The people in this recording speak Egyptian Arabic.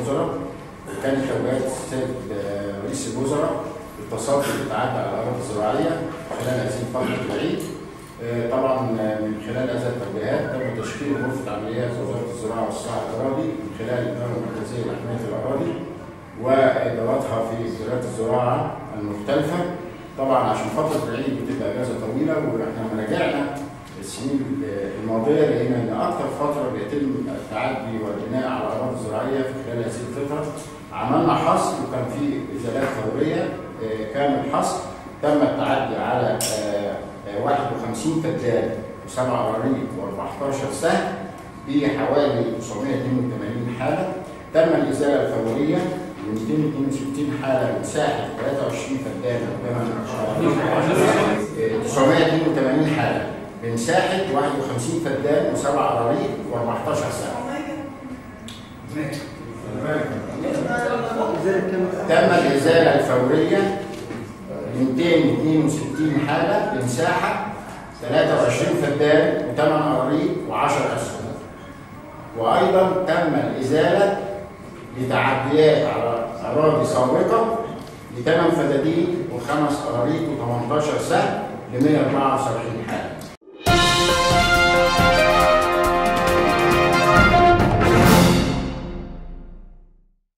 الوزراء كانت توجيهات السيد آه، رئيس الوزراء بالتصدي للتعدي على الاراضي الزراعيه خلال هذه الفتره العيد آه، طبعا آه، من خلال هذه التوجيهات تم تشكيل غرفه عمليات وزاره الزراعه والصحه الاراضي من خلال الاداره المركزيه لحمايه الاراضي واداراتها في وزارات الزراعه المختلفه طبعا عشان فتره العيد بتبقى اجازه طويله واحنا لما راجعنا السنين الماضيه لقينا ان اكثر فتره بيتم التعدي والبناء على الاراضي الزراعيه في خلال هذه الفتره عملنا حصر وكان في ازالات فوريه آه، كان الحصر تم التعدي على آه، آه، 51 فدان وسبع قراريط و14 سهم بحوالي 982 حاله تم الازاله الفوريه ل 262 حاله مساحه 23 فدان وثمان 982 حاله بمساحه 51 فدان وسبع قراريط و14 سهم تم الازاله الفوريه ل 262 حاله بمساحه 23 فدان و8 قراريط و10 اسهم وايضا تم الازاله لتعديات على اراضي سابقه لثمان فدادين وخمس قراريط و18 سهم ل 174 حاله